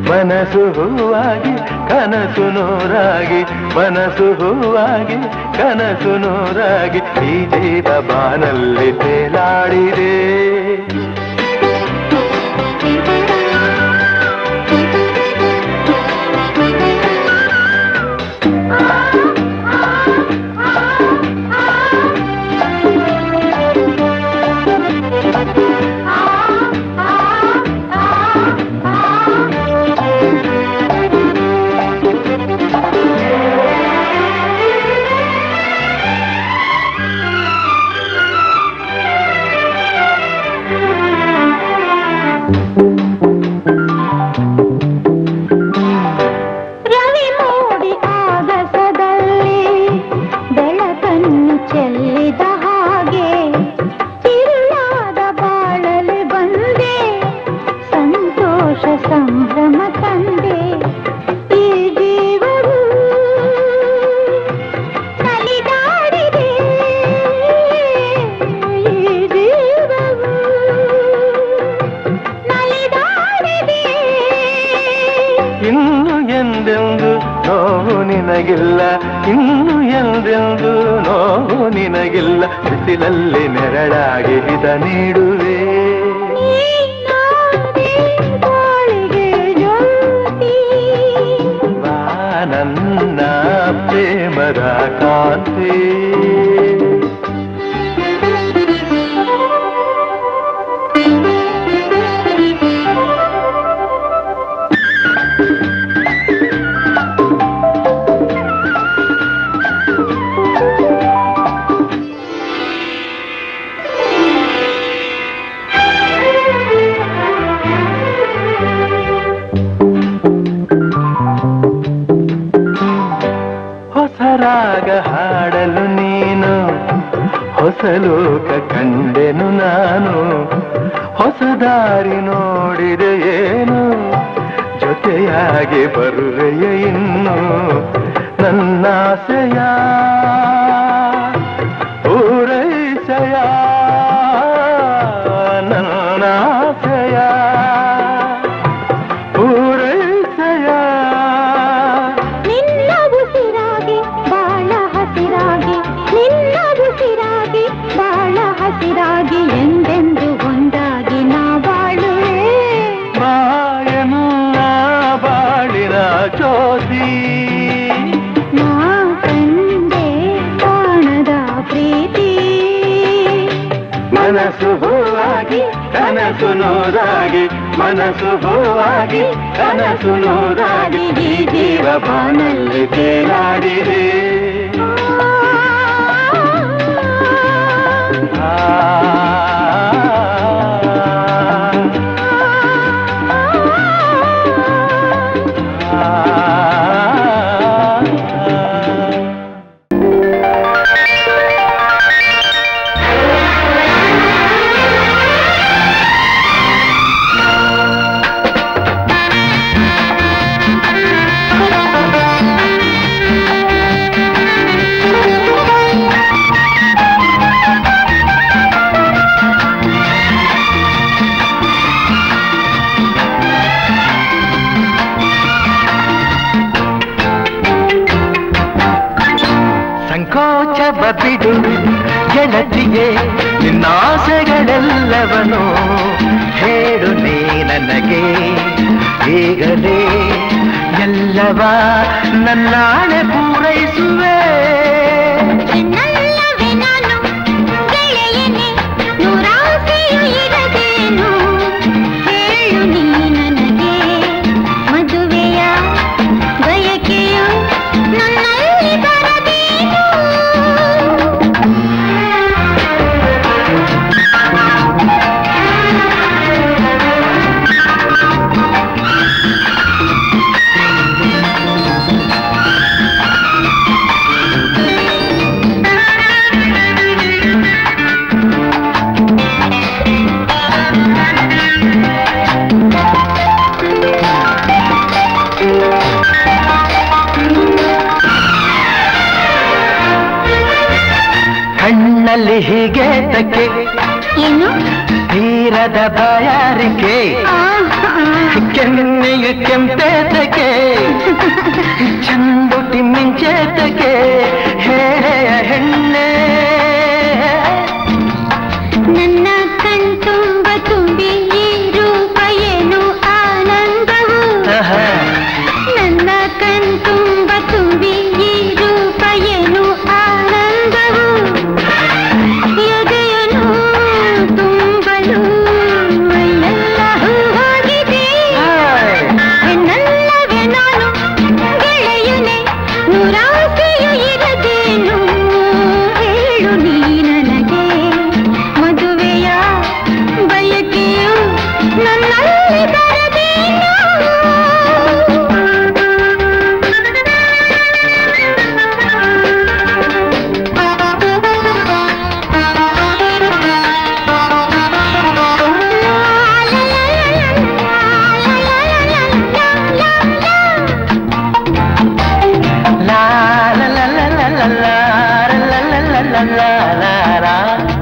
ಮನಸ್ಸು ಹೂವಾಗಿ ಕನಸು ನೂರಾಗಿ ಮನಸ್ಸು ಹೂವಾಗಿ ಕನಸು ನೂರಾಗಿ ಈ ಜೀವ ಬಾನಲ್ಲಿ ತೇಲಾಡಿದೆ ರವಿ ಮೂಡಿ ಆಗಸದಲ್ಲಿ ಬೆಳಕನ್ನು ಚೆಲ್ಲಿದ ಹಾಗೆ ತಿರುಳಾದ ಬಾಳಲು ಬಂದೆ ಸಂತೋಷ ಸಂಭ್ರಮ ತಂದೆ ಈ ಜೀವವು ನಲಿದಾಡಿದೆ ಈ ಜೀವವು ನಲಿದಾಡಿದೆ ಇನ್ನು ಎಂದೆಂದು ನೋವು ನಿನಗಿಲ್ಲ ಇನ್ನು ಎಂದೆಂದು ನೋವು ನಿನಗಿಲ್ಲ ಬಿಸಿಲಲ್ಲಿ ನೆರಳಾಗಿ ಹಿತ ನೀಡುವೆ ನೀನಾದೆ ಬಾಳಿಗೆ ಜ್ಯೋತಿ ಬಾ ನನ್ನ ಪ್ರೇಮದ ಕಾಂತಿ ಹೊಸ ರಾಗ ಹಾಡಲು ನೀನು ಹೊಸ ಲೋಕ ಕಂಡೆನು ನಾನು ಹೊಸ ದಾರಿ ನೋಡಿದೆ ಏನು ಜೊತೆಯಾಗಿ ಬರುವೆಯ ಇನ್ನು ನನ್ನಾಸೆಯ ಪೂರೈಸೆಯ ನನ್ನಾಸೆಯ ಪೂರೈಸೆಯ ನಿನ್ನ ಉಸಿರಾಗಿ ಬಾಳ ಹಸಿರಾಗಿ ನಿನ್ನ ಉಸಿರಾಗಿ ಬಾಳ ಹಸಿರಾಗಿ ಎಂದೆಂದು ಒಂದಾಗಿ ನಾ ಬಾಳುವೆ ಬಾಯನುಲ್ಲ ಬಾಳಿನ ಜ್ಯೋತಿ ನಾ ಕಂಡೆ ಕಾಣದ ಪ್ರೀತಿ ಮನಸ್ಸು ಹೂವಾಗಿ ಕನಸು ನೂರಾಗಿ ಮನಸ್ಸು ಹೂವಾಗಿ ಕನಸು ನೂರಾಗಿ ಈ ಜೀವ ಬಾನಲ್ಲಿ ತೇಲಾಡಿದೆ ಆ ಸಂಕೋಚವ ಬಿಡು ಗೆಳತಿಗೆ ನಿನ್ನಾಸೆಗಳೆಲ್ಲವನು ಹೇಳು ನೀ ನನಗೆ ಈಗಲೇ ಎಲ್ಲವ ನನ್ನಾಣೆ ಪೂರೈಸುವೆ ಚೆನ್ನಲ್ಲವೇ ನಾನು ಗೆಳೆಯನೇ ನೂರಾಸೆಯು ಇರದೇನು ಹೇಳು ನೀ ನನಗೆ ಮದುವೆಯ ಬಯಕೆಯು ನನ್ನಲ್ಲಿ ಬರದೇನು ಕಣ್ಣಲ್ಲಿ ಹೀಗೆ ತಕ್ಕೆ ಏನು ತೀರದ ಬಾಯಾರಿಕೆ ಆ, ಆ, ಕೆನ್ನೆಯ ಕೆಂಪೇತಕ್ಕೆ ಚಂದುಟಿ ಮಿಂಚೇತಕ್ಕೆ ಹೇಳೆಯ ಹೆಣ್ಣೆ ನನ್ನ ಕಣ್ತುಂಬ ತುಂಬಿ ಈ ರೂಪ ಏನು ಆನಂದವು ಆಹಾ. ನನ್ನ ಕಣ್ತುಂಬ ತುಂಬಿ ಈ ರೂಪ ಏನು ಆನಂದವು ಎದೆಯನು ತುಂಬಲು ಮೈಯೆಲ್ಲ ಹೂವಾಗಿದೆ ಹಾಯ್. ಹೆಣ್ಣಲ್ಲವೇ ನಾನು ಗೆಳೆಯನೆ ನೂರಾಸೆಯು ಇರದೇನು ಹೇಳು ನೀ ನನಗೆ ಮದುವೆಯ ಬಯಕೆಯು ನನ್ನಲ್ಲಿ ಬರದೇನು ಲಾ ಲಾ ಲಾ ಲಾ ಲಾ ಲಾ ಲಾ ಲಾ ಲಾ ಲಾ ಲಾ ಲಾ ಲಾ ಲಾ.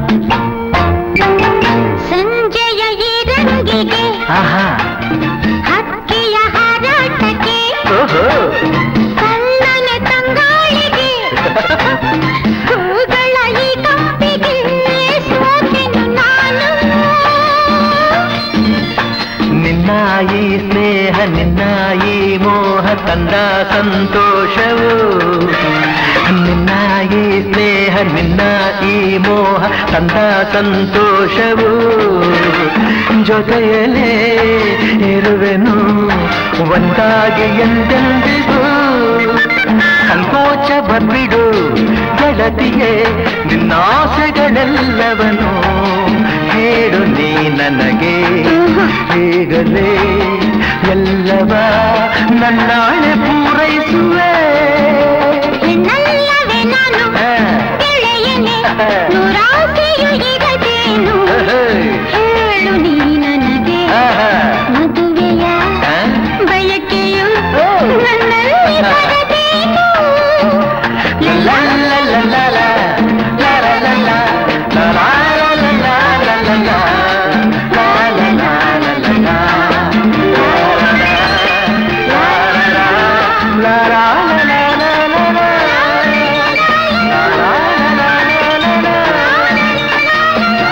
ಸಂಜೆಯ ಈ ರಂಗಿಗೆ ಆಹಾ ಹಕ್ಕಿಯ ಹಾರಾಟಕ್ಕೆ ಓಹೋ ಕಣ್ಣನ ತಂಗಾಳಿಗೆ ಹೂಗಳ ಈ ಕಂಪಿಗೆ ಸೋತೆನು ನಾನು ನಿನ್ನ ಈ ಸ್ನೇಹ ನಿನ್ನ ಈ ಮೋಹ ತಂದ ಸಂತೋಷವು ನಿನ್ನ ಈ ಸ್ನೇಹ ನಿನ್ನ ಈ ಮೋಹ ತಂದ ಸಂತೋಷವು ಜೊತೆಯಲೇ ಇರುವೆನು ಒಂದಾಗಿ ಎಂದೆಂದಿಗೂ ಸಂಕೋಚ ಬರ್ಬಿಡು ಗೆಳತಿಗೆ ನಿನ್ನಾಸೆಗಳೆಲ್ಲವನು ಹೇಳು ನೀ ನನಗೆ ಈಗಲೇ ಎಲ್ಲವ ನನ್ನಾಳೆ ಪೂರೈಸುವೆ ಹೆಣ್ಣಲ್ಲವೇ ನಾನು ಆ, ಗೆಳೆಯನೆ ನೂರಾಸೆಯು ಇರದೇನು ಹೇಳು ನೀ ನನಗೆ ಆಹಾ. ಮದುವೆಯ ಆ? ಬಯಕೆಯು ಓ. ನನ್ನಲ್ಲಿ ಬರದೇನು ಲಾ ಲಾ ಲಾ ಲಾ ಲಾ, ಲಾ ಲಾ ಲಾ ಲಾ, ಲಾ ಲಾ ಲಾ ಲಾ ಲಾ ಲಾ ಲಾ ಲಾ, ಲಾ ಲಾ ಲಾ ಲಾ ಲಾ ಲಾ, ಲಾ ಲಾ ಲಾ ಲಾ ಲಾ ಲಾ ಲಾ, ಲಾ ಲಾ ಲಾ ಲಾ ಲಾ ಲಾ ಲಾ,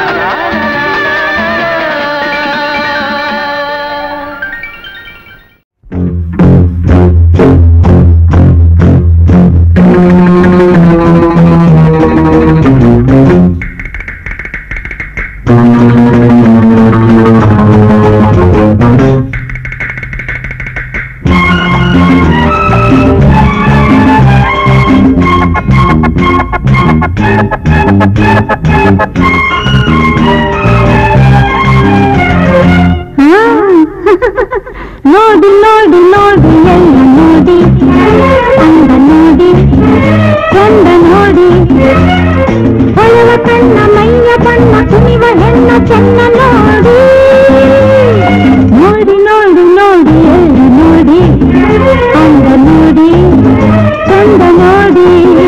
ನೋಡಿ ನೋಡಿ ನೋಡಿ ಎಲ್ಲ ನೋಡಿ ಅಂದ ನೋಡಿ ಚಂದ ನೋಡಿ ಹೊಳವ ಕಣ್ಣ ಮೈಯ ಬಣ್ಣ ಕುಣಿವ ಹೆಣ್ಣ ಚೆನ್ನ ನೋಡಿ ನೋಡಿ ನೋಡಿ ನೋಡಿ ಎಲ್ಲ ನೋಡಿ ಅಂದ ನೋಡಿ ಚಂದ ನೋಡಿ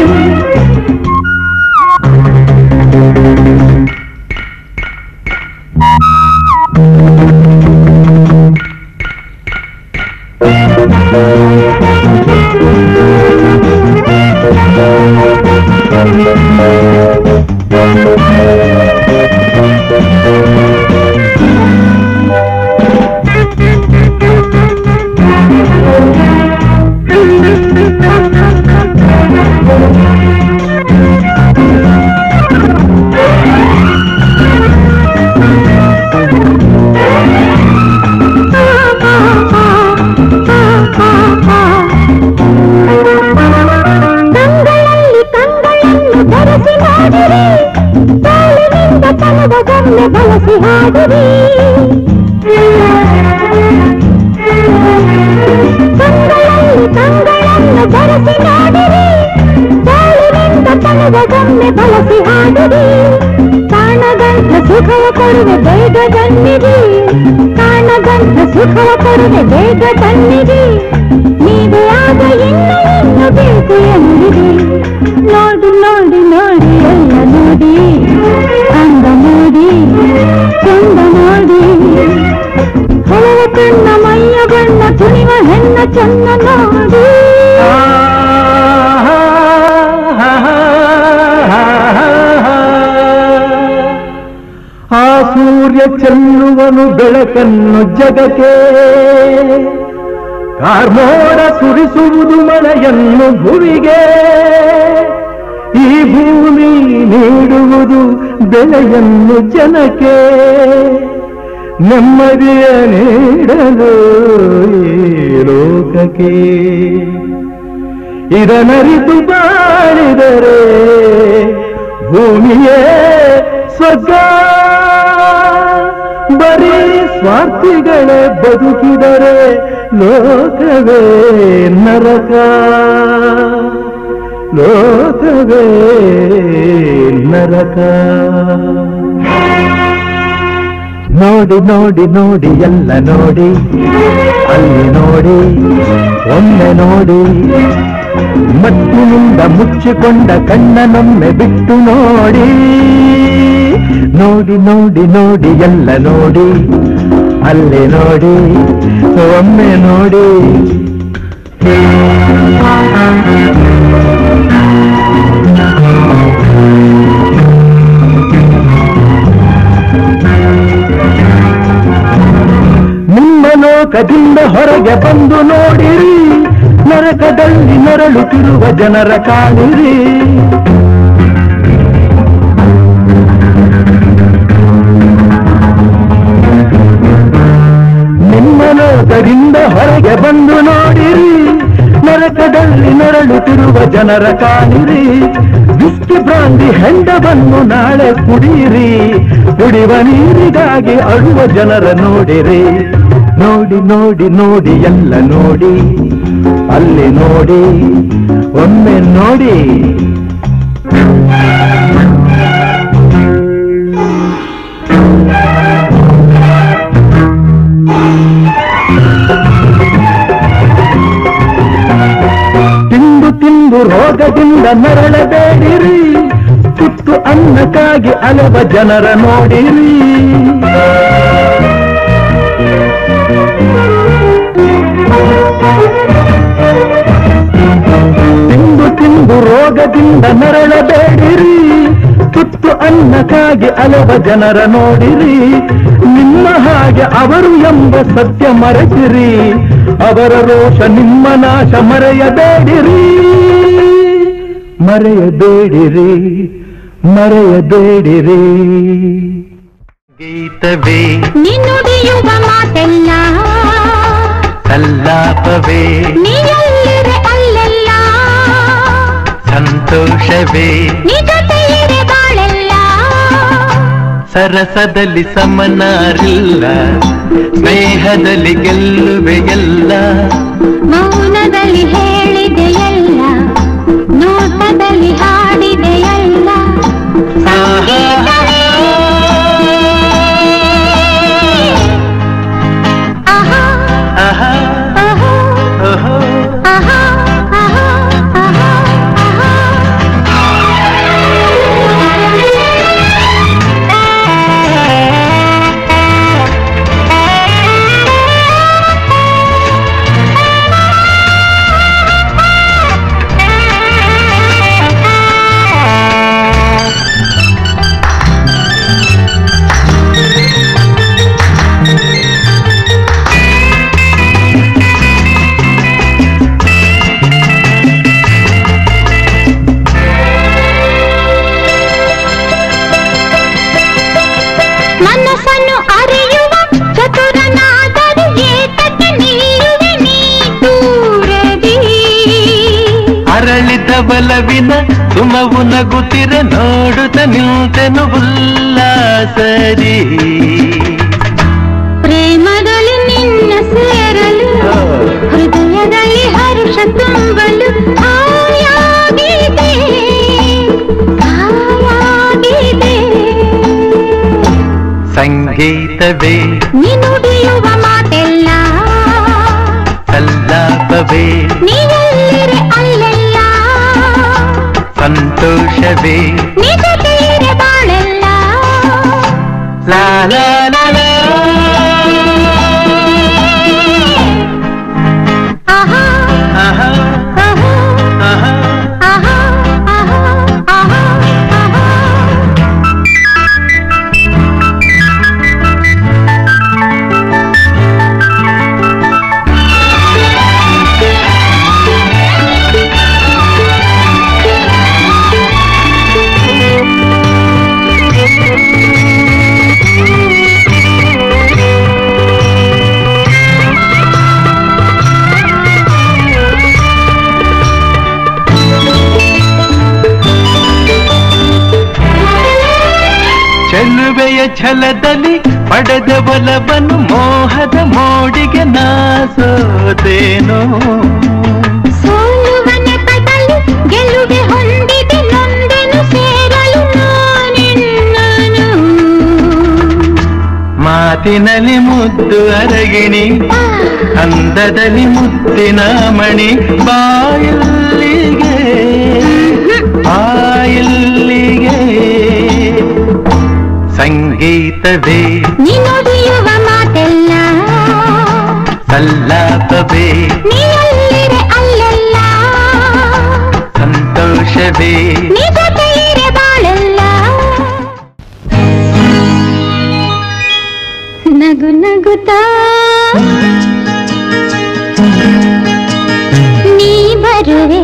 ಕಂಗಳಲ್ಲಿ ಕಂಗಳನ್ನು ಧರಿಸಿ ನೋಡಿರಿ ತಾಳಿನಿಂದ ತನದ ಗೊಂಬೆ ಬಳಸಿ ಹಾಡಿರಿ ಕಂಗಳಲ್ಲಿ ಕಂಗಳನ್ನು ಧರಿಸಿ ನೋಡಿರಿ ತಾಳಿನಿಂದ ತನದ ಗೊಂಬೆ ಬಳಸಿ ಹಾಡಿರಿ ಕಾಣಗಂಟ ಸುಖವ ಕೊಡುವೆ ಬೇಗ ಬನ್ನಿರಿ ಕಾಣಗಂಟ ಸುಖವ ಕೊಡುವೆ ಬೇಗ ಬನ್ನಿರಿ ನೀವೇ ಆಗ ಇನ್ನು ಇನ್ನು ಬೇಕು ಎಂದಿರಿ ನೋಡಿ ನೋಡಿ ನೋಡಿ ಎಲ್ಲ ನೋಡಿ ಅಂದ ನೋಡಿ ಚಂದ ನೋಡಿ ಹೊಳವ ಕಣ್ಣ ಮೈಯ ಬಣ್ಣ ತುಣಿವ ಚೆಲ್ಲುವನು ಬೆಳಕನ್ನು ಜಗಕ್ಕೆ ಕಾರ್ಮೋಡ ಸುರಿಸುವುದು ಮಳೆಯನ್ನು ಭುವಿಗೆ ಈ ಭೂಮಿ ನೀಡುವುದು ಬೆಳೆಯನ್ನು ಜನಕ್ಕೆ ನೆಮ್ಮದಿಯ ನೀಡಲು ಈ ಲೋಕಕ್ಕೆ ಇದನರಿತು ಬಾಳಿದರೆ ಭೂಮಿಯೇ ಸ್ವರ್ಗ ಬರೀ ಸ್ವಾರ್ಥಿಗಳೇ ಬದುಕಿದರೆ ಲೋಕವೇ ನರಕ ಲೋಕವೇ ನರಕ ನೋಡಿ ನೋಡಿ ನೋಡಿ ಎಲ್ಲ ನೋಡಿ ಅಲ್ಲಿ ನೋಡಿ ಒಮ್ಮೆ ನೋಡಿ ಮತ್ತಿನಿಂದ ಮುಚ್ಚಿಕೊಂಡ ಕಣ್ಣನೊಮ್ಮೆ ಬಿಟ್ಟು ನೋಡಿ ನೋಡಿ ನೋಡಿ ನೋಡಿ ಎಲ್ಲ ನೋಡಿ ಅಲ್ಲಿ ನೋಡಿ ಒಮ್ಮೆ ನೋಡಿ ನಿಮ್ಮ ಲೋಕದಿಂದ ಹೊರಗೆ ಬಂದು ನೋಡಿರಿ ನರಕದಲ್ಲಿ ನರಳುತ್ತಿರುವ ಜನರ ಕಾಣಿರಿ ನಿಮ್ಮ ಲೋಕದಿಂದ ಹೊರಗೆ ಬಂದು ನೋಡಿರಿ ನರಕದಲ್ಲಿ ನರಳುತ್ತಿರುವ ಜನರ ಕಾಣಿರಿ ವಿಸ್ಕಿ ಬ್ರಾಂದಿ ಹೆಂಡವನ್ನು ನಾಳೆ ಕುಡಿಯಿರಿ ಕುಡಿಯುವ ನೀರಿಗಾಗಿ ಅಳುವ ಜನರ ನೋಡಿರಿ ನೋಡಿ ನೋಡಿ ನೋಡಿ ಎಲ್ಲ ನೋಡಿ ಅಲ್ಲಿ ನೋಡಿ ಒಮ್ಮೆ ನೋಡಿ ತಿಂದು ತಿಂದು ರೋಗದಿಂದ ನರಳಬೇಡಿರಿ ತುತ್ತು ಅನ್ನಕ್ಕಾಗಿ ಅಲೆವ ಜನರ ನೋಡಿರಿ ತಿಂದು ತಿಂದು ರೋಗದಿಂದ ನರಳಬೇಡಿರಿ ತುತ್ತು ಅನ್ನಕ್ಕಾಗಿ ಅಲೆವ ಜನರ ನೋಡಿರಿ ನಿಮ್ಮ ಹಾಗೆ ಅವರು ಎಂಬ ಸತ್ಯ ಮರೆತಿರಿ ಅವರ ರೋಷ ನಿಮ್ಮ ನಾಶ ಮರೆಯಬೇಡಿರಿ ಮರೆಯಬೇಡಿರಿ ಮರೆಯಬೇಡಿರಿ ಗೀತವೇ ನಿನ್ನುಡಿಯುವ ಮಾತೆಲ್ಲ ಸಲ್ಲಾಪವೇ ನೀಯಲ್ಲಿರೆ ಅಲ್ಲೆಲ್ಲ ಸಂತೋಷವೇ ನಿಜತೆಯಿರೆ ಬಾಳೆಲ್ಲ ಸರಸದಲ್ಲಿ ಸಮನಾರಿಲ್ಲ ಸ್ನೇಹದಲ್ಲಿ ಗೆಲ್ಲುವೆ ಎಲ್ಲ ಮೌನದಲ್ಲಿ ಹೇಳಿದೆಯಲ್ಲ ನೋಟದಲ್ಲಿ ಹಾಡಿದೆಯಲ್ಲ ಸಂಗೀತವೇ ಆಹಾ ಆಹಾ, ಆಹಾ ಓಹೋ. ಆಹಾ ಆಹಾ ಆಹಾ ಮನಸ್ಸನ್ನು ಅರಿಯುವ ಚತುರನಾದರೂ ಏತಕ್ಕೆ ನಿಲ್ಲುವೆ ನೀ ದೂರದಿ ಅರಳಿದ ಬಲವಿನ ಸುಮವು ನಗುತ್ತಿರ ನೋಡುತ್ತ ನಿಂತೆನು ಉಲ್ಲಾಸರಿ ಪ್ರೇಮದಲ್ಲಿ ನಿನ್ನ ಸೇರಲು ಹೃದಯದಲ್ಲಿ ಹರುಷ ತುಂಬಲು ಹಾಯಾಗಿದೆ ಹಾಯಾಗಿದೆ ಸಂಗೀತವೇ ನೀನುಡಿಯುವ ಮಾತೆಲ್ಲ ಸಲ್ಲಾಪವೇ ನೀವೆಲ್ಲಿರೆ ಅಲ್ಲೆಲ್ಲ ಸಂತೋಷವೇ ನಿಜತೆಯಿರೆ ಬಾಳೆಲ್ಲ ಲಾ ಲಾ ಲಾ ಲಾ. ಆಹಾ ಆಹಾ, ಆಹಾ ಆಹಾ. ಆಹಾ ಆಹಾ ಆಹಾ ಆಹಾ ಚೆಲುವೆಯ ಛಲದಲ್ಲಿ ಪಡೆದ ಬಲವನ್ನು ಮೋಹದ ಮೋಡಿಗೆ ನಾಸೋದೇನೋ ಸೋಲುವ ನೆಪದಲ್ಲಿ ಗೆಲುವೆ ಹೊಂದಿದೆ ನೊಂದೆನು ಸೇರಲು ನಾನಿನ್ನನು ಮಾತಿನಲ್ಲಿ ಮುದ್ದು ಅರಗಿಣಿ ಅಂದದಲ್ಲಿ ಮುತ್ತಿನ ಮಣಿ ಬಾಯಲ್ಲಿಗೆ ಬಾಯಲ್ಲಿಗೆ ಸಂಗೀತವೇ ನೀನುಡಿಯುವ ಮಾತೆಲ್ಲ ಸಲ್ಲಾಪವೇ ನೀಯಲ್ಲಿರೆ ಅಲ್ಲೆಲ್ಲ ಸಂತೋಷವೇ ನೀ ಜೊತೆ ಇರೆ ಬಾಳೆಲ್ಲ ನಗು ನಗುತ್ತಾ ನೀ ಬರುವೆ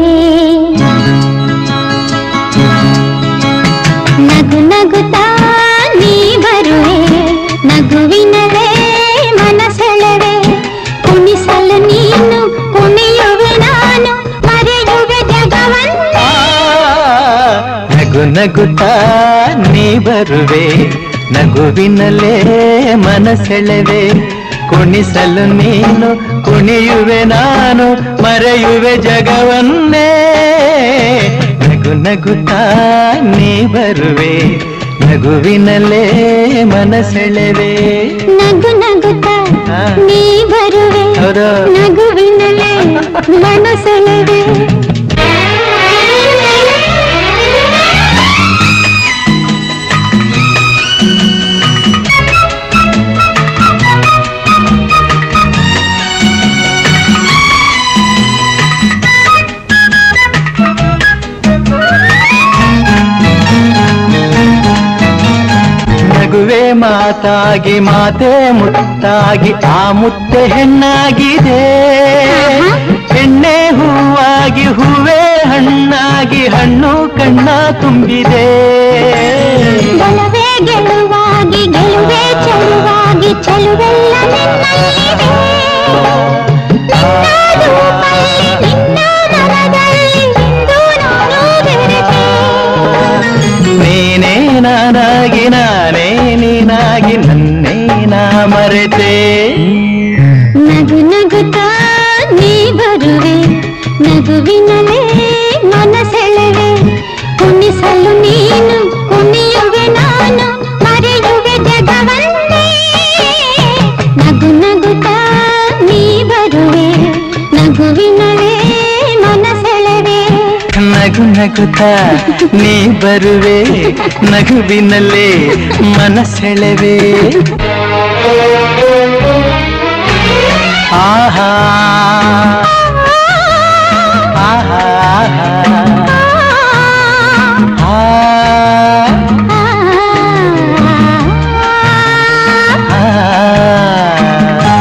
ನಗು ನಗುತ್ತಾ ನೀ ಬರುವೆ ನಗುವಿನವೇ ಮನಸೆಳೆವೆ ಕುಣಿಸಲು ನೀನು ಕುಣಿಯುವೆ ನಾನು ಮರೆಯುವೆ ಜಗವನ್ನು ನಗು ನಗುತ್ತಾ ನೀ ಬರುವೆ ನಗುವಿನಲ್ಲೇ ಮನಸೆಳೆವೆ ಕುಣಿಸಲು ನೀನು ಕುಣಿಯುವೆ ನಾನು ಮರೆಯುವೆ ಜಗವನ್ನೇ ನಗು ನಗುತ್ತಾ ನೀ ಬರುವೆ ನಗುವಿನಲ್ಲೇ ಮನಸೆಳೆವೆ ನಗು ನಗುತ್ತಾ ಹಾ. ನೀ ಬರುವೆ ಹೌದಾ? ನಗುವಿನಲ್ಲೇ ಮನಸೆಳೆವೆ ನಗುವೆ ಮಾತಾಗಿ ಮಾತೆ ಮುತ್ತಾಗಿ ಆ ಮುತ್ತೆ ಹೆಣ್ಣಾಗಿದೆ ಹೆಣ್ಣೆ ಹೂವಾಗಿ ಹೂವೇ ಹಣ್ಣಾಗಿ ಹಣ್ಣು ಕಣ್ಣ ತುಂಬಿದೆ ಬಲವೇ ಗೆಲುವಾಗಿ ಗೆಲುವೆ ಚೆಲುವಾಗಿ ಚೆಲುವೆಲ್ಲ ನಿನ್ನಲ್ಲಿದೆ ನಿನ್ನ ರೂಪಲ್ಲಿ, ನಿನ್ನ ಮನದಲ್ಲಿ ಇಂದು ನಾನು ಬೆರೆತೆ. ನೀನೇ ನಾನಾಗಿ ನಾನೇ ನೀನಾಗಿ ನನ್ನೇ ನಾ ಮರೆತೆ ನಗು ನಗುತ್ತಾ ನೀ ಬರುವೆ ನಗುವಿನಲೇ ಮನಸೆಳೆವೆ ಕುಣಿಸಲು ನೀನು ಕುಣಿಯುವೆ ನಾನು ಮರೆಯುವೆ ಜಗವನ್ನೇ ನಗು ನಗುತ್ತಾ ನೀ ಬರುವೆ ನಗುವಿನಲೇ ಮನಸೆಳೆವೆ ನಗು ನಗುತ್ತಾ ನೀ ಬರುವೆ ನಗುವಿನಲ್ಲೇ ಮನಸೆಳೆವೆ ಆಹಾ ಆಹಾ ಆ, ಆ.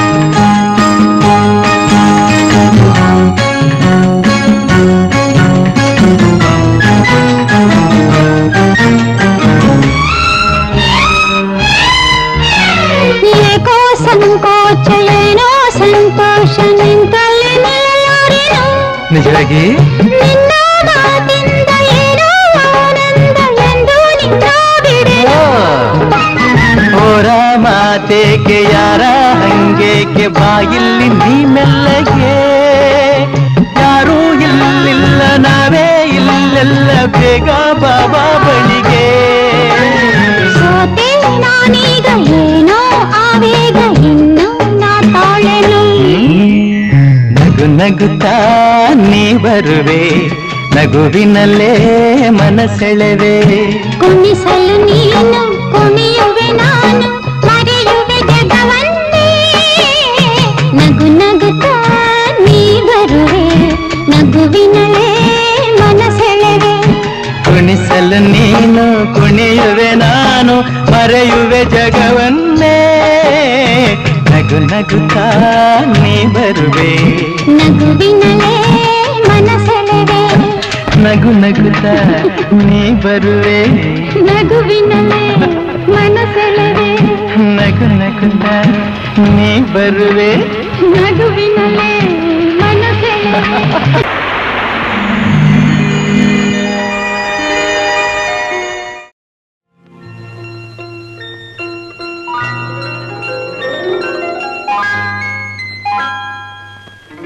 ಏಕೋ ಸಂಕೋಚ ಏನೋ ಸಂತೋಷ ನಿಂತಲ್ಲಿ ನಿಲ್ಲಲಾರೆನು ನಿಜವಾಗಿ ನಿನ್ನ ಮಾತಿಂದ ಏನೋ ಆನಂದ ಎಂದು ನಿನ್ನ ಬಿಡೆನು ಹೋರ ಮಾತೇಕೆ ಯಾರ ಹಂಗೇಕೆ ಬಾಯಿಲ್ಲಿ ನೀ ಮೆಲ್ಲಗೆ ಯಾರೂ ಇಲ್ಲಿಲ್ಲ ನಾವೇ ಇಲ್ಲೆಲ್ಲ ಬೇಗ ಬಾಬಾ ಬಳಿಗೆ ಸೋತೆ ನಾನೀಗ ಏನೋ ಆವೇಗ ಇನ್ನು ನಾ ತಾಳೆನು ನಗು ನಗುತ್ತಾ ನೀ ಬರುವೆ ನಗುವಿನಲ್ಲೇ ಮನಸೆಳೆವೆ ಕುಣಿಸಲು ನೀನು ಕುಣಿಯುವೆ ನಾನು ಮರೆಯುವೆ ಜಗವನ್ನೇ ನಗು ನಗುತ್ತಾ ನೀ ಬರುವೆ ನಗುವಿನಲೇ ಮನಸೆಳೆವೆ ಕುಣಿಸಲು ನೀನು ಕುಣಿಯುವೆ ನಾನು ಮರೆಯುವೆ ಜಗವನ್ನೇ ನಗು ನಗುತ್ತಾ ನೀ ಬರುವೆ ನಗುವಿನಲೇ ಮನಸೆಳೆವೆ ನಗು ನಗುತ್ತಾ ನೀ ಬರುವೆ ನಗುವಿನಲೇ ಮನಸೆಳೆವೆ ನಗು ನಗುತ್ತಾ ನೀ ಬರುವೆ ನಗುವಿನಲೇ ಮನಸೆಳೆವೆ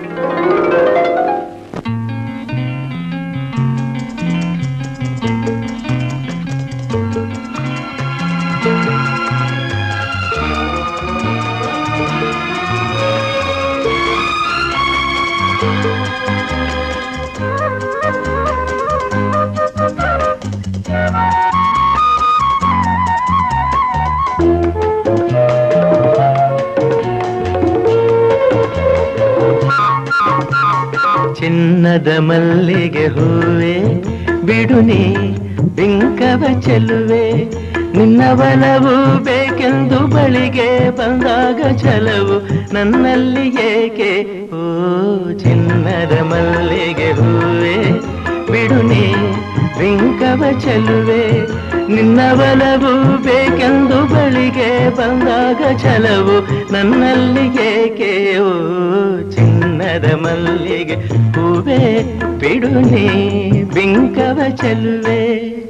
ಚಿನ್ನದ ಮಲ್ಲಿಗೆ ಹೂವೆ ಬಿಡುನಿ ಬಿಂಕವ ಚೆಲುವೆ ನಿನ್ನ ಬಲವು ಬೇಕೆಂದು ಬಳಿಗೆ ಬಂದಾಗ ಛಲವು ನನ್ನಲ್ಲಿ ಏಕೆ ಓ ಚಿನ್ನದ ಮಲ್ಲಿಗೆ ಹೂವೆ ಬಿಡುನಿ ಬಿಂಕವ ಚೆಲುವೆ ನಿನ್ನ ಬಲವು ಬೇಕೆಂದು ಬಳಿಗೆ ಬಂದಾಗ ಛಲವು ನನ್ನಲ್ಲಿ ಏಕೆ ಓ ಚಿನ್ನದ ಮಲ್ಲಿಗೆ ಹೂವೆ ಬಿಡುನಿ ಬಿಂಕವ ಚೆಲುವೆ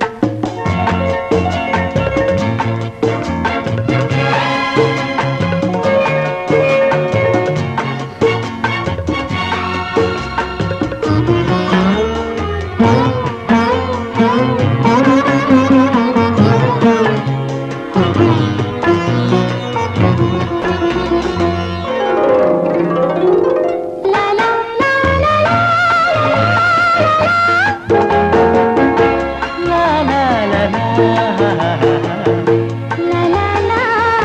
ಲಾ ಲಾ ಲಾ ಲಾ ಲಾ ಲಾ ಲಾ ಲಾ ಲಾ. ಲಾ ಲಾ ಲಾ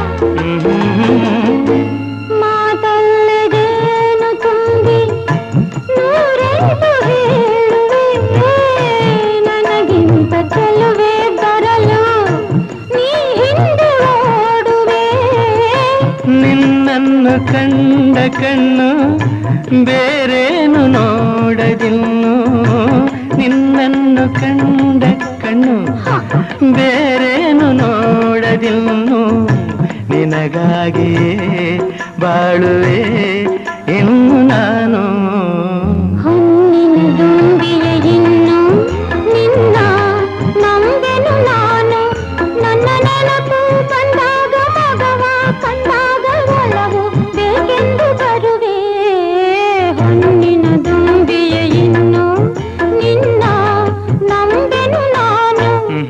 ಹ್ಮ್. ಮಾತಲ್ಲಿದೇನು ತುಂಬಿ ನೂರೆಂಟು ಹೇಳುವೆ ನನಗಿಂತ ಚೆಲುವೆ ಬರಲು ನೀ ಹಿಂದೆ ಓಡುವೆ ನಿನ್ನನ್ನು ಕಂಡ ಕಣ್ಣು ಬೇರೇನು ನೋಡದಿನ್ನು ನಿನ್ನನ್ನು ಕಂಡ ಕಣ್ಣು ಬೇರೇನು ನೋಡದಿನ್ನು ನಿನಗಾಗಿಯೇ ಬಾಳುವೆ ಇನ್ನು ನಾನು ಹೊನ್ನಿನ ದುಂಬಿಯ ಇನ್ನು ನಿನ್ನ ನಂಬೆನು ನಾನು ನನ್ನ ನೆನಪು ಬಂದಾಗ ಮಗವ ಕಂಡಾಗ ಒಲವು ಬೇಕೆಂದು ಬರುವೆ ಹೊನ್ನಿನ ದುಂಬಿಯ ಇನ್ನು ನಿನ್ನ ನಂಬೆನು ನಾನು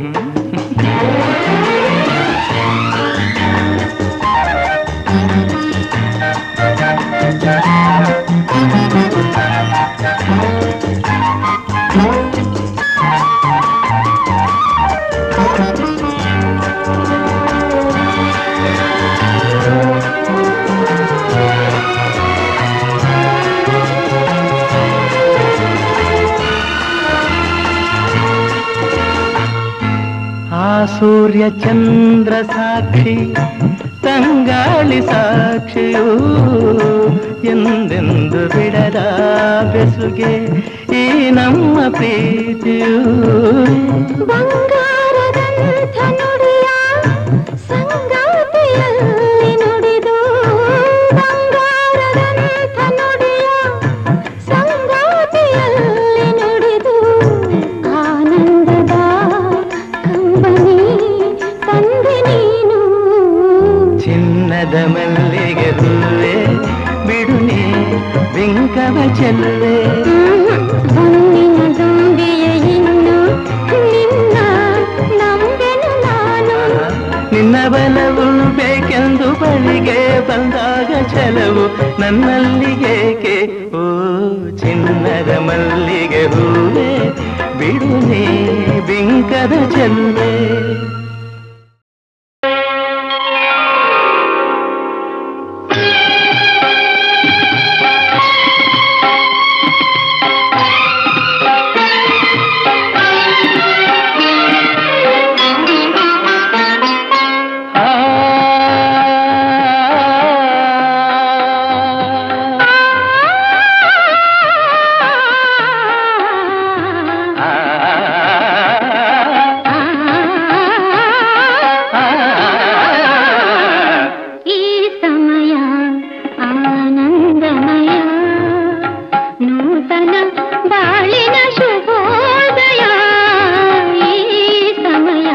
ಆ ಸೂರ್ಯ ಚಂದ್ರ ಸಾಕ್ಷಿ ತಂಗಾಳಿ ಸಾಕ್ಷಿಯೂ ಎಂದೆಂದು ಬಿಡದ ಬೆಸುಗೆ ಈ ನಮ್ಮ ಪ್ರೀತಿಯೂ ಬಂಗಾರದಂಥ ನುಡಿಯ ಸಂಗಾತಿಯಲ್ಲಿ ನುಡಿದು ಬಂಗಾರದಂಥ ನುಡಿಯ ಸಂಗಾತಿಯಲ್ಲಿ ನುಡಿದು ಆನಂದದ ಕಂಬನಿ ತಂದೆ ನೀನು ಚಿನ್ನದ ಮಲ್ಲಿಗೆ ಹೂವೆ ಬಿಡುನಿ ಬಿಂಕವ ಚೆಲ್ಲುವೆ ಹೊನ್ನಿನ ದುಂಬಿಯ ಇನ್ನು ನಿನ್ನ ನಂಬೆನು ನಾನು ನಿನ್ನ ಬಲವು ಬೇಕೆಂದು ಬಳಿಗೆ ಬಂದಾಗ ಛಲವು ನನ್ನಲ್ಲಿ ಏಕೆ ಓ ಚಿನ್ನದ ಮಲ್ಲಿಗೆ ಹೂವೆ ಬಿಡುನಿ ಬಿಂಕದ ಚೆಲ್ಲುವೆ ಈ ಸಮಯ ಆನಂದಮಯ ನೂತನ ಬಾಳಿನ ಶುಭೋದಯ ಈ ಸಮಯ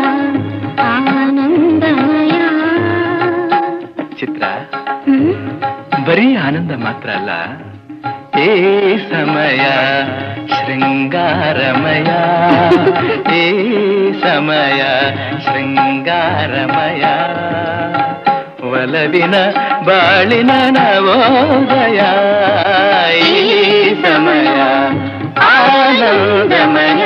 ಆನಂದಮಯ ಚಿತ್ರ ಹ್ಮ್? ಬರೀ ಆನಂದ ಮಾತ್ರ ಅಲ್ಲ ಈ ಸಮಯ ಶೃಂಗಾರಮಯ ಈ ಸಮಯ ಶೃಂಗಾರಮಯ ಒಲವಿನ ಬಾಳಿನ ನವೋದಯ ಈ ಸಮಯ ಆನಂದಮಯ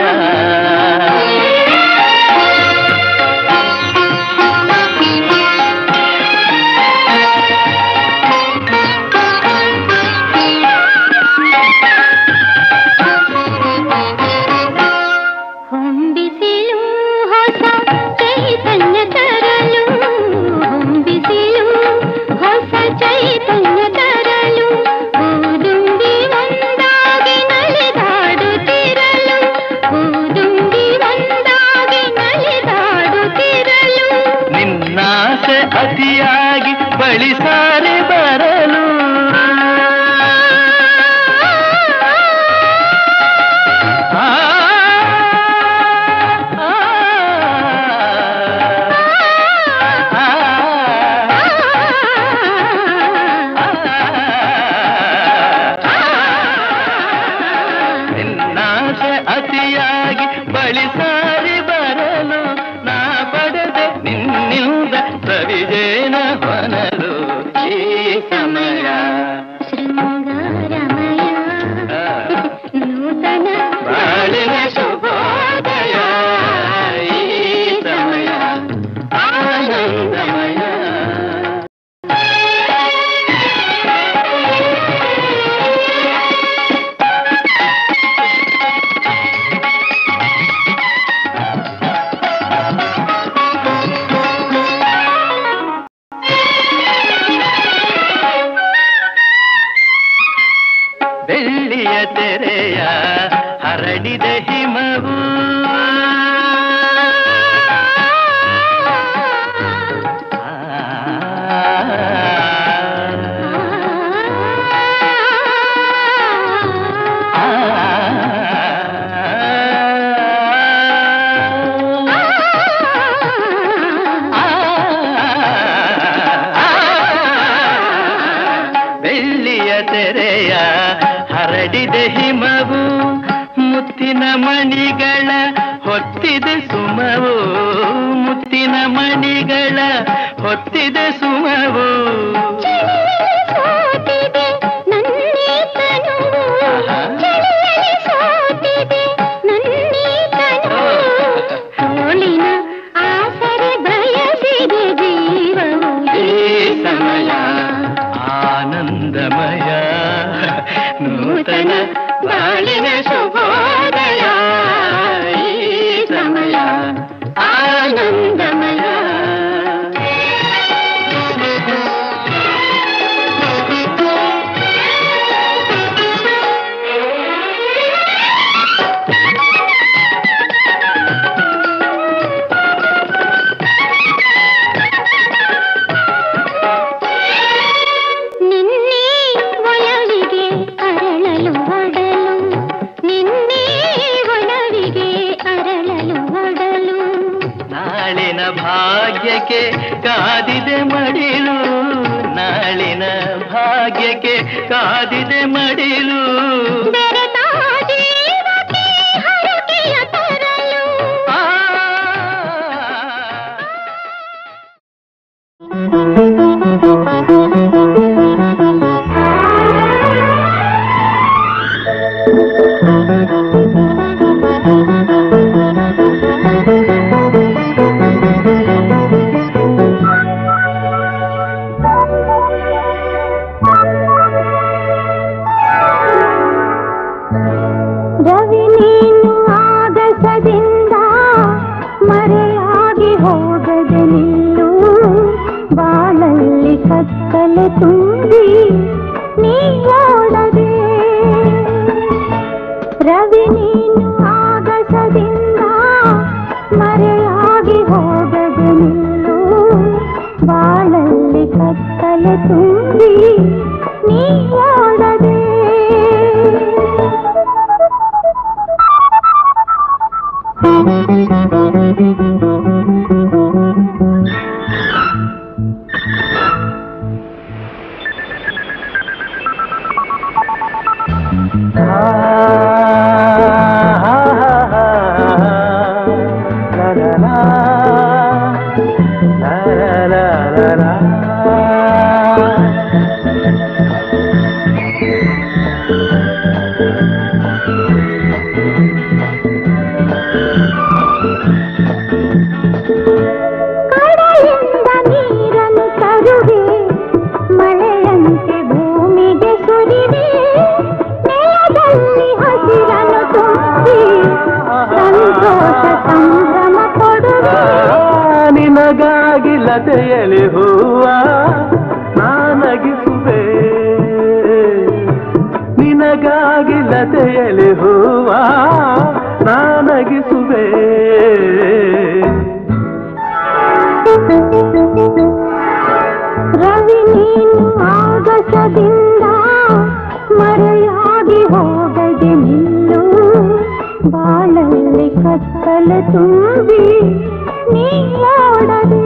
ಹೊಂಬಿಸಿಲು ಹೊಸ ಚೈತನ್ಯ ತರಲು ಹೊಂಬಿಸಿಲು ಹೊಸ ಚೈತನ್ಯ ತರಲು ಊದುಂಬಿ ಒಂದಾಗಿ ನಲಿದಾಡುತ್ತಿರಲು ಊದುಂಬಿ ಒಂದಾಗಿ ನಲಿದಾಡುತ್ತಿರಲು ನಿನ್ನಾಸೆ ಅತಿಯಾಗಿ ಬಳಿ ಸಾರಿ ಬರಲು ಆ, ಆ, ಆ, ನಿನ್ನಾಸೆ ಅತಿಯಾಗಿ ಬಳಿ ಸಾರಿ ಬರಲು ನಾ ಪಡೆದೆ ನಿನ್ನಿಂದ ಸವಿಜೇನ ಹೊನಲು ಈ ಸಮಯ ಶೃಂಗಾರಮಯ ನೂತನ ಬಾಳಿನ ಶುಭೋದಯ ಈ ಸಮಯ ಆನಂದಮಯ ಬೆಳ್ಳಿಯ ತೆರೆಯ ಹರಡಿದ ಹಿಮವು ಬೆಳ್ಳಿಯ ತೆರೆಯ ಹರಡಿದ ಹಿಮವು ಮುತ್ತಿನ ಮಣಿಗಳ ಹೊತ್ತಿದ ಸುಮವು ಮುತ್ತಿನ ಮಣಿಗಳ ಹೊತ್ತಿದ ಸುಮವು ಸೋತಿದೆ ನನ್ನೇ ತನುವು ಚಳಿಯಲ್ಲಿ ಸೋತಿದೆ ನನ್ನೇ ತನುವು ತೋಳಿನ ಆಸರೆ ಬಯಸಿದೆ ಜೀವವು ಈ ಸಮಯ ಆನಂದಮಯ ನೂತನ ಬಾಳಿನ ಶುಭೋದಯ ಈ ಸಮಯ ಆನಂದಮಯ ನಿನ್ನೆ ಒಳವಿಗೆ ಅರಳಲು ಒಡಲು ನಿನ್ನೆ ಒಳವಿಗೆ ಅರಳಲು ಒಡಲು ನಾಳಿನ ಭಾಗ್ಯಕ್ಕೆ ಕಾದಿದೆ ಮಡಿಲು ನಾಳಿನ ಭಾಗ್ಯಕ್ಕೆ ಕಾದಿದೆ ಮಡಿಲು ಬೆರೆತ ಜೀವಕ್ಕೆ ಹರಕೆಯ ತರಲು ಆ ರವಿ ನೀನು ಆಗಸದಿಂದ ಮರೆಯಾಗಿ ಹೋಗದೆ ನಿಲ್ಲು ಬಾಳಲ್ಲಿ ಕತ್ತಲೆ ತುಂಬಿ ನೀ ಓಡದೆ ರವಿ ನೀನು ಆಗಸದಿಂದ ಮರೆಯಾಗಿ ಹೋಗದೆ ನಿಲ್ಲು ಬಾಳಲ್ಲಿ ಕತ್ತಲೆ ತುಂಬಿ ನೀ ಓಡದೆ ಕಡೆಯಿಂದ ನೀರನ್ನು ತರುವೆ ಮಳೆಯಂತೆ ಭೂಮಿಗೆ ಸುರಿವೆ ನೆಲದಲ್ಲಿ ಹಸಿರನ್ನು ತುಂಬಿ ಸಂತೋಷ ಸಂಭ್ರಮ ಕೊಡುವೆ ನಿನಗಾಗಿ ಲತೆಯಲಿ ಹೂವ ನಾನಗಿಸುವೆ ನಿನಗಾಗಿ ಲತೆಯಲಿ ಹೂವ ನಾನಗಿಸುವೆ ರವಿ ನೀನು ಆಗಸದಿಂದ ಮರೆಯಾಗಿ ಹೋಗದೆ ನಿಲ್ಲು ಬಾಳಲ್ಲಿ ಕತ್ತಲು ತುಂಬಿ ನೀಡದೆ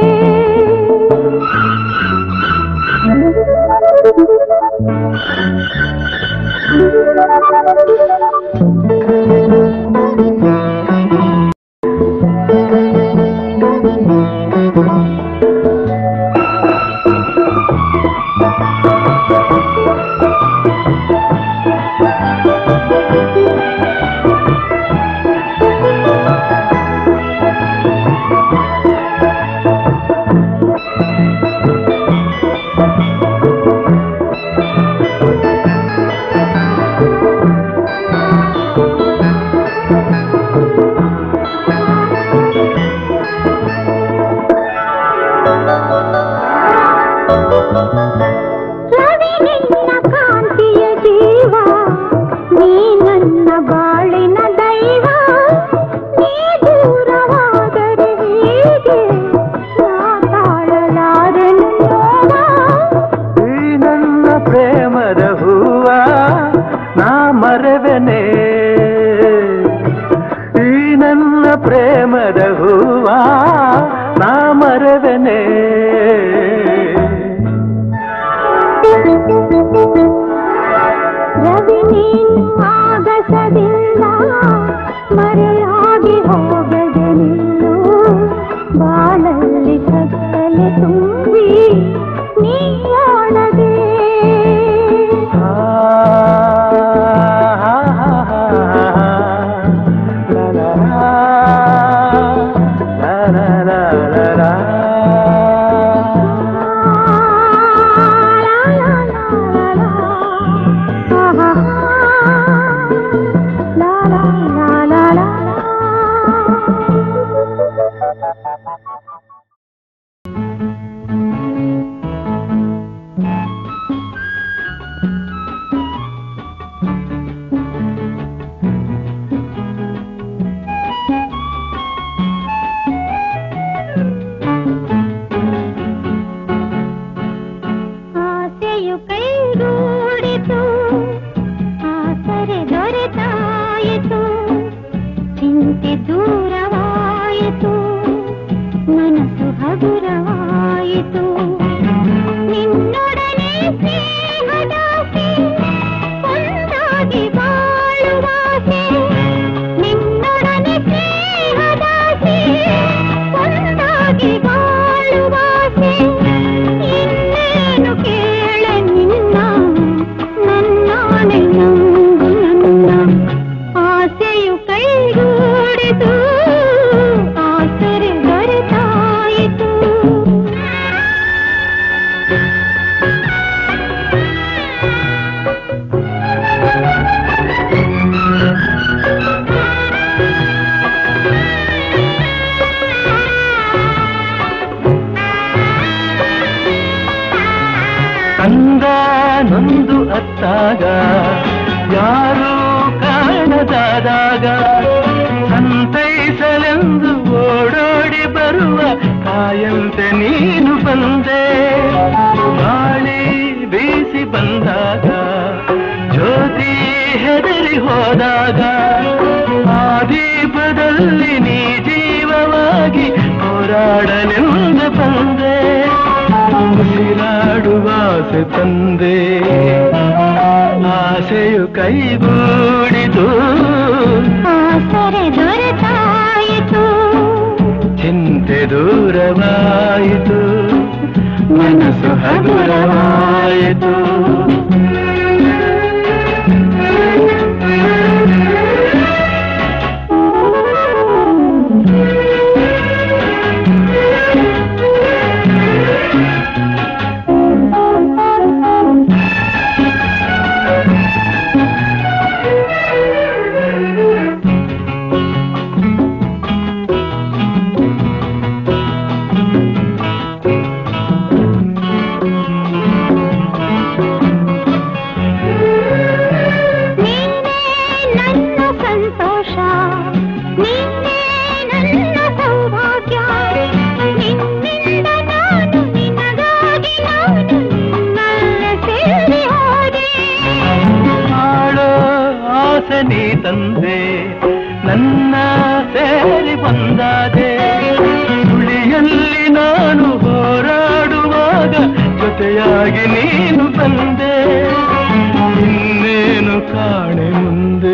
ರವಿ ನಿನ್ನ ಕಾಂತಿಯ ಜೀವ ನೀ ನನ್ನ ಬಾಳಿನ ದೈವ ನೀ ದೂರವಾದರೆ ಹೀಗೆ ನಾ ತಾಳಲಾರೆನು ನೋವ ಈ ನನ್ನ ಪ್ರೇಮದ ಹೂವ ನಾ ಮರೆವೆನೆ ಈ ನನ್ನ ಪ್ರೇಮದ ಹೂವ ನಾ ಮರೆವೆನೆ ರವಿ ನೀನು ಆಗಸದಿಂದ ಮರೆಯಾಗಿ ಹೋಗದೆ ನಿಲ್ಲು ಬಾಳಲ್ಲಿ ಕತ್ತಲೆ ತುಂಬಿ ನೀಡದೆ ಆ, ಹಾ, ಹಾ, ಹಾ, ಲಾ, ಲಾ, ಲಾ, ಲಾ, ಲಾ, ಲಾ, ಲಾ. ಆಸೆಯು ಕೈಗೂಡಿತು ಆಸರೆ ದೊರೆತಾಯಿತು ಚಿಂತೆ ದೂರವಾಯಿತು ಮನಸ್ಸು ಹಗುರವಾಯಿತು ನಿನ್ನೊಡನೆ ಸ್ನೇಹದಾಸೆ ಒಂದಾಗಿ ಬಾಳುವಾಸೆ ನಿನ್ನೊಡನೆ ಸ್ನೇಹದಾಸೆ ಒಂದಾಗಿ ಬಾಳುವಾಸೆ ಇನ್ನೇನು ಕೇಳ ನಿನ್ನ ನನ್ನಾಣೆ ನಂಬು ನನ್ನ ಆಸೆಯು ಕೈಗೂಡಿತು ಆಸರೆ ದೊರೆತಾಯಿತು ಕಂದ ನೊಂದು ಅತ್ತಾಗ ಯಾರೂ ಕಾಣದಾದಾಗ ಸಂತೈಸಲೆಂದು ಓಡೋಡಿ ಬರುವ ಕಾಯಂತೆ ನೀನು ಬಂದೆ ಗಾಳಿ ಬೀಸಿ ಬಂದಾಗ ಜ್ಯೋತಿ ಹೆದರಿ ಹೋದಾಗ ಆ ದೀಪದಲ್ಲಿ ನೀ ಜೀವವಾಗಿ ಹೋರಾಡಲೆಂದು ಬಂದೆ ಉಸಿರಾಡುವ ಆಸೆ ತಂದೆ ಆಸೆ ಆಸೆಯು ಕೈಗೂಡಿತು ಆಸರೆ ದೊರೆತಾಯಿತು ಚಿಂತೆ ದೂರವಾಯಿತು ಮನಸ್ಸು ಹಗುರವಾಯಿತು ನೀನೇ ನನ್ನ ಸಂತೋಷ ನೀನೇ ನನ್ನ ಸೌಭಾಗ್ಯ ನಿನ್ನಿಂದ ನಾನು ನಿನಗಾಗಿ ನಾನು ನಿನ್ನಲ್ಲೇ ಸೇರಿ ಹೋದೆ ಮಾಡೋ ಆಸೆ ನೀ ತಂದೆ ನನ್ನ ಸೇರಿ ಬಂದಾದೆ ಸುಳಿಯಲ್ಲಿ ನಾನು ಹೋರಾಡುವಾಗ ಜೊತೆಯಾಗಿ ನೀನು ಬಂದೆ ಇನ್ನೇನು ಕಾಣೆ ಮುಂದೆ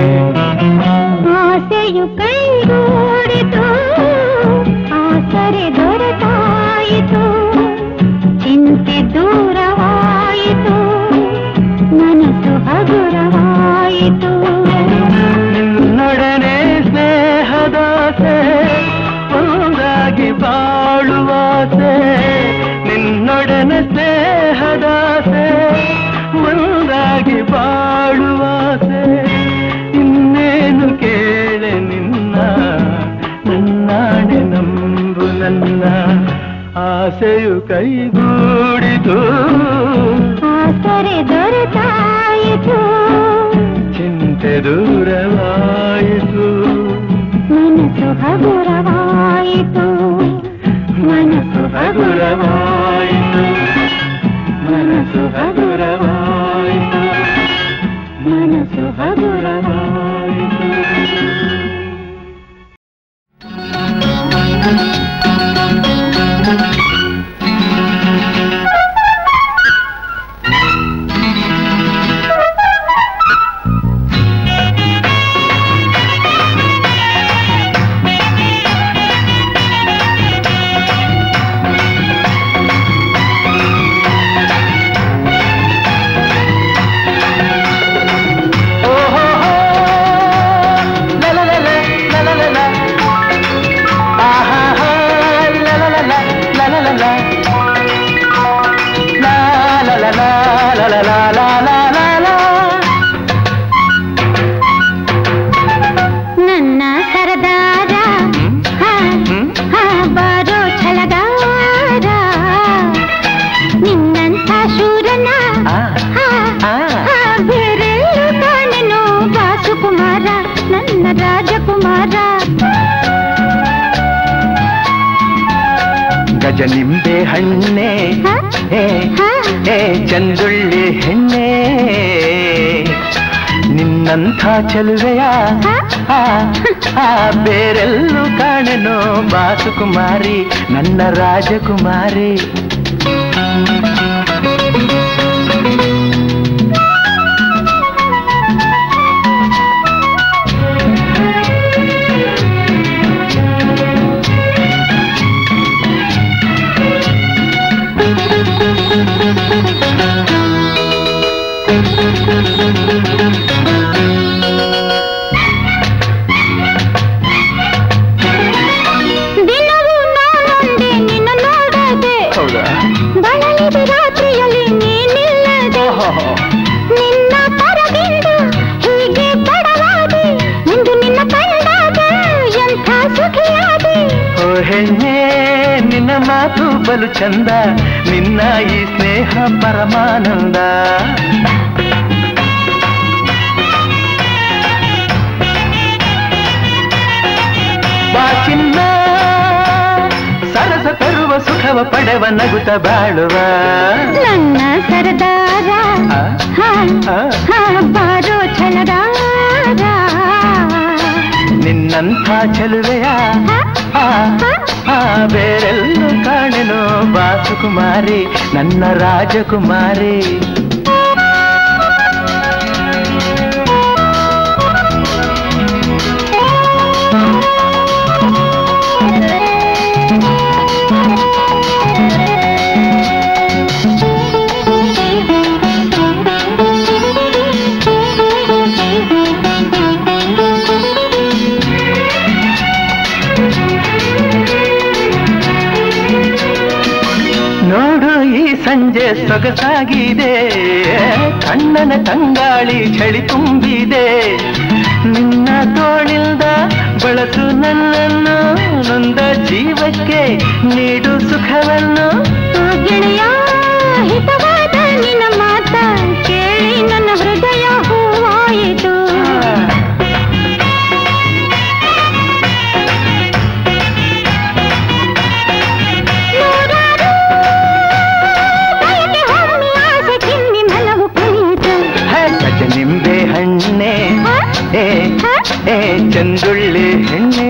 ಆಸೆಯು ಕೈಗೂಡಿತು ಆಸರೆ ದೊರೆತಾಯಿತು ಚಿಂತೆ ದೂರವಾಯಿತು ಮನಸ್ಸು ಹಗುರವಾಯಿತು ನಿನ್ನೊಡನೆ ಸ್ನೇಹದಾಸೆ ಒಂದಾಗಿ ಬಾಳುವಾಸೆ ನಿನ್ನೊಡನೆ ಸ್ನೇಹದಾಸೆ ಒಂದಾಗಿ ಬಾಳುವಾಸೆ ಇನ್ನೇನು ಕೇಳೆ ನಿನ್ನ ನನ್ನಾಣೆ ನಂಬು ನನ್ನ ಆಸೆಯು ಕೈಗೂಡಿತು ಆಸರೆ ದೊರೆತಾಯಿತು ಚಿಂತೆ ದೂರವಾಯಿತು ಮನಸ್ಸು ಹಗುರವಾಯಿತು ಮನಸ್ಸು ಹಗುರವಾಯಿತು ಮನಸ್ಸು ಹಗುರವಾಯಿತು ಮನಸ್ಸು ಹಗುರವಾಯಿತು ನನ್ನ ಸರದಾರ ಹಾ, ಹಾ, ಬಾರೋ ಛಲಗಾರ ನಿನ್ನಂಥ ಶೂರನ ಹಾ, ಹಾ, ಬೇರೆಲ್ಲೂ ಕಾಣೆನೋ ವಾಸುಕುಮಾರ ನನ್ನ ರಾಜಕುಮಾರ ಗಜ ನಿಂಬೆ ಹಣ್ಣೆ ಹಾ, ಹೇ ಹಾ, ಏ ಚಂದುಳ್ಳಿ ಹೆಣ್ಣೆ ನಿನ್ನಂಥ ಚೆಲುವೆಯ ಹಾ, ಆ, ಆ, ಬೇರೆಲ್ಲೂ ಕಾಣೆನೋ ಬಾಸುಕುಮಾರಿ ನನ್ನ ರಾಜಕುಮಾರಿ ದಿನವೂ ನಾನೊಂದೇ ನಿನ್ನ ನೋಡದೆ ಹೌದಾ ಬಳಲಿದ ರಾತ್ರಿಯಲ್ಲಿ ನೀನಿಲ್ಲದೆ ನಿನ್ನ ಪರದಿಂದ ಹೀಗೆ ಬಡವಾದೆ ಎಂದು ನಿನ್ನ ಕಂಡಾಗ ಎಂಥ ಸುಖಿಯಾದೆ ಓ ಹೆಣ್ಣೆ ನಿನ್ನ ಮಾತು ಬಲು ಚಂದ ನಿನ್ನ ಈ ಸ್ನೇಹ ಪರಮಾನಂದ ಬಾ ಚಿನ್ನ ಸರಸ ತರುವ ಸುಖವ ಪಡೆವ ನಗುತ್ತ ಬಾಳುವ ನನ್ನ ಸರದಾರ ಆ, ಹಾ, ಆ, ಹಾ, ಬಾರೋ ಛಲದಾರ ನಿನ್ನಂಥ ಚೆಲುವೆಯ ಹಾ, ಆ, ಆ, ಬೇರೆಲ್ಲೂ ಕಾಣೆನೋ ಬಾಸುಕುಮಾರಿ ನನ್ನ ರಾಜಕುಮಾರಿ ಸೊಗಸಾಗಿದೆ ಕಣ್ಣನ ತಂಗಾಳಿ ಚಳಿ ತುಂಬಿದೆ ನಿನ್ನ ತೋಳಿಲ್ದ ಬಳಸು ನನ್ನನ್ನು ನೊಂದ ಜೀವಕ್ಕೆ ನೀಡು ಸುಖವನ್ನು ಗೆಳೆಯ ಹಿತವಾದ ನಿನ್ನ ಮಾತ ಕೇಳಿ ನನ್ನ ಹೃದಯ ಹೂವಾಯಿತು ನೂರಾರು ಬಯಕೆ ಹೊಮ್ಮಿ ಆಸೆ ಚಿಮ್ಮಿ ಮನವು ಕುಣಿಯಿತು ಹೇ, ಗಜ ನಿಂಬೆ ಹಣ್ಣೆ ಏ ಏ ಚಂದುಳ್ಳಿ ಹೆಣ್ಣೆ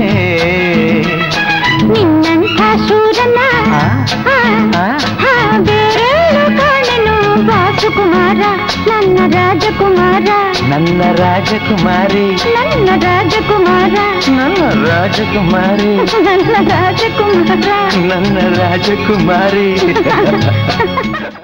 ನಿನ್ನಂಥ ಶೂರನ ಆ, ಆ, ಆ, ಆ, ಬೇರೇನು ಕಾಣೆನು ವಾಸುಕುಮಾರ ನನ್ನ ರಾಜಕುಮಾರ ನನ್ನ ರಾಜಕುಮಾರಿ ನನ್ನ ರಾಜಕುಮಾರ ನನ್ನ ರಾಜಕುಮಾರಿ ನನ್ನ ರಾಜಕುಮಾರ ನನ್ನ ರಾಜಕುಮಾರಿ